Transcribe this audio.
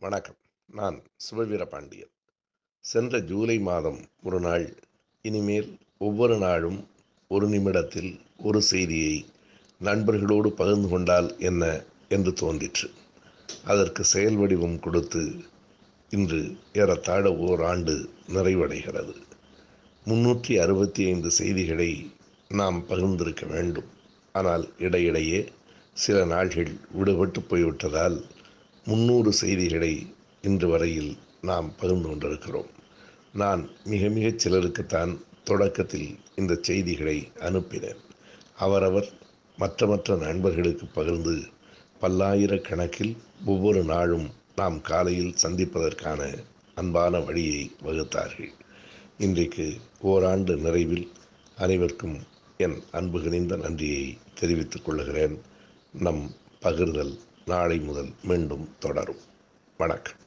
வணக்கம் நான் சிவவீர பாண்டியன் சென்ற ஜூலை மாதம் ஒரு நாள் இனிமேல் ஒவ்வொரு நாளும் ஒரு நிமிடத்தில் ஒரு செய்தியை நண்பர்களோடு பகிர்ந்து கொண்டால் என்ன என்று தோன்றிற்று அதற்கு செயல் வடிவம் கொடுத்து இன்று ஏறத்தாழ ஓராண்டு நிறைவடைகிறது முன்னூற்றி அறுபத்தி ஐந்து செய்திகளை நாம் பகிர்ந்திருக்க வேண்டும் ஆனால் இடையிடையே சில நாள்கள் விடுபட்டு போய்விட்டதால் முன்னூறு செய்திகளை இன்று வரையில் நாம் பகிர்ந்து கொண்டிருக்கிறோம் நான் மிக மிகச் சிலருக்குத்தான் தொடக்கத்தில் இந்த செய்திகளை அனுப்பினேன் அவரவர் மற்ற மற்ற நண்பர்களுக்கு பகிர்ந்து பல்லாயிரக்கணக்கில் ஒவ்வொரு நாளும் நாம் காலையில் சந்திப்பதற்கான அன்பான வழியை வகுத்தார்கள் இன்றைக்கு ஓராண்டு நிறைவில் அனைவருக்கும் என் அன்பு கனிந்த நன்றியை தெரிவித்துக் கொள்கிறேன் நம் பகிர்தல் நாளை முதல் மீண்டும் தொடரும் வணக்கம்